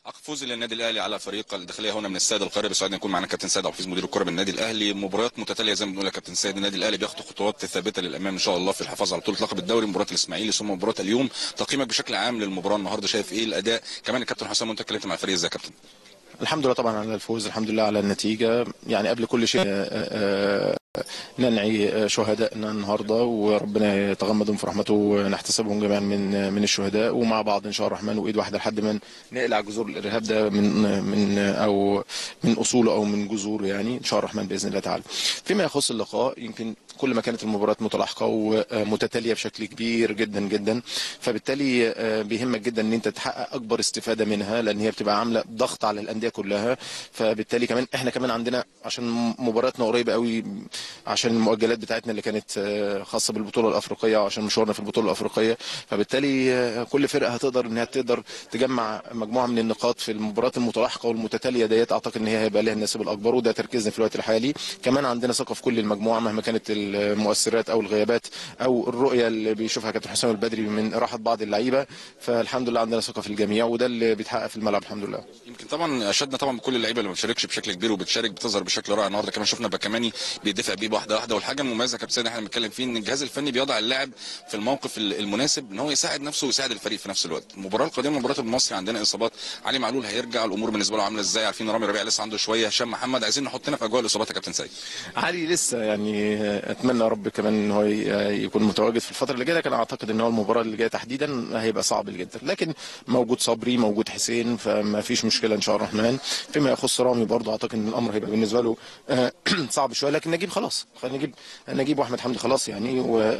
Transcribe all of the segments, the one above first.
فوز للنادي الاهلي على فريق الداخليه هنا من استاد القاهره بيسعدنا يكون معنا كابتن سيد حفيظ مدير الكره بالنادي الاهلي مباريات متتاليه زي ما بنقول يا كابتن سيد النادي الاهلي بياخد خطوات ثابته للامام ان شاء الله في الحفاظ على بطوله لقب الدوري مباراه الاسماعيلي ثم مباراه اليوم تقييمك بشكل عام للمباراه النهارده شايف ايه الاداء كمان الكابتن حسام وانت اتكلمت مع الفريق ازاي يا كابتن الحمد لله طبعا على الفوز الحمد لله على النتيجة يعني قبل كل شيء آه، آه، ننعي شهدائنا النهارده وربنا يتغمدهم في رحمته ونحتسبهم جميعا من من الشهداء ومع بعض ان شاء الله الرحمن وايد واحده لحد ما نقلع جذور الارهاب ده من من او من اصوله او من جذوره يعني ان شاء الله الرحمن باذن الله تعالى. فيما يخص اللقاء يمكن كل ما كانت المباريات متلاحقه ومتتاليه بشكل كبير جدا جدا فبالتالي آه، بيهمك جدا ان انت تحقق اكبر استفاده منها لان هي بتبقى عامله ضغط على الانديه كلها فبالتالي كمان احنا كمان عندنا عشان مباراتنا قريبه قوي عشان المؤجلات بتاعتنا اللي كانت آه، خاصه بالبطوله الافريقيه وعشان مشوارنا في البطوله الافريقيه فبالتالي آه، كل فرقه هتقدر انها تقدر تجمع مجموعه من النقاط في المباريات المتلاحقه والمتتاليه ديت اعتقد ان هي هيبقى لها النسب الاكبر وده تركيزنا في الوقت الحالي كمان عندنا ثقه في كل المجموعه مهما كانت المؤثرات او الغيابات او الرؤيه اللي بيشوفها كابتن حسام البدري من راحه بعض اللعيبه فالحمد لله عندنا ثقه في الجميع وده اللي بيتحقق في الملعب الحمد لله يمكن طبعا اشدنا طبعا بكل اللعيبه اللي ما بتشاركش بشكل كبير وبتشارك بتظهر بشكل رائع النهارده كمان شفنا باكاماني بيدافع بيه واحده واحده والحاجه المميزه يا كابتن سيد احنا بنتكلم فيه ان الجهاز الفني بيضع اللاعب في الموقف المناسب ان هو يساعد نفسه ويساعد الفريق في نفس الوقت المباراه القادمه مباراه المصري عندنا اصابات علي معلول هيرجع الامور بالنسبه له عامله ازاي عارفين رامي ربيع لسه عنده شويه هشام محمد عايزين نحطنا في اجواء الاصابات يا كابتن سيد علي لسه يعني اتمنى يا رب كمان ان هو يكون متواجد في الفتره اللي جايه لكن اعتقد ان هو المباراه اللي جايه تحديدا هيبقى صعب جدا لكن موجود صبري موجود حسين فما فيش مشكله ان شاء الله الرحمن فيما يخص رامي برضه اعتقد ان الامر هيبقى بالنسبه له آه، صعب شويه لكن نجيب خلاص نجيب نجيب واحمد حمدي خلاص يعني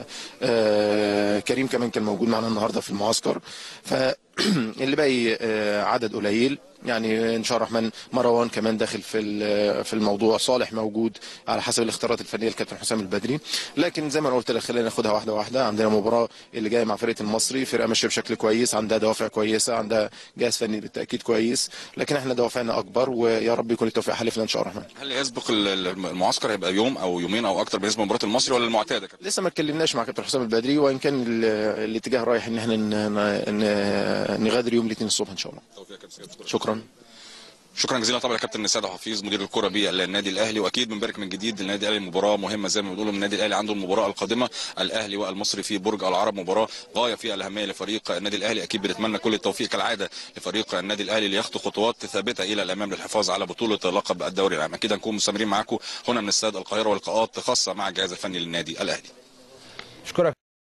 وكريم كمان كان موجود معنا النهارده في المعسكر فاللي باقي آه، عدد قليل يعني ان شاء الله الرحمن مروان كمان داخل في في الموضوع صالح موجود على حسب الاختيارات الفنيه الكابتن حسام البدري لكن زي ما انا قلت لك خلينا ناخدها واحده واحده عندنا مباراه اللي جايه مع فرقه المصري فرقه ماشيه بشكل كويس عندها دوافع كويسه عندها جهاز فني بالتاكيد كويس لكن احنا دوافعنا اكبر ويا رب يكون التوفيق حلفنا ان شاء الله الرحمن هل يسبق المعسكر هيبقى يوم او يومين او اكتر بالنسبه لمباراه المصري ولا المعتاده لسه ما اتكلمناش مع كابتن حسام البدري وان كان الاتجاه رايح ان احنا نغادر يوم الاثنين الصبح ان شاء الله شكرا شكرا جزيلا طبعا لكابتن سيد حفيظ مدير الكره بالنادي الاهلي واكيد بنبارك من جديد للنادي الاهلي مباراه مهمه زي ما بنقول النادي الاهلي عنده المباراه القادمه الاهلي والمصري في برج العرب مباراه غايه فيها الاهميه لفريق النادي الاهلي اكيد بنتمنى كل التوفيق كالعاده لفريق النادي الاهلي ليخطو خطوات ثابته الى الامام للحفاظ على بطوله لقب الدوري العام اكيد هنكون مستمرين معاكم هنا من استاد القاهره ولقاءات خاصه مع الجهاز الفني للنادي الاهلي اشكرك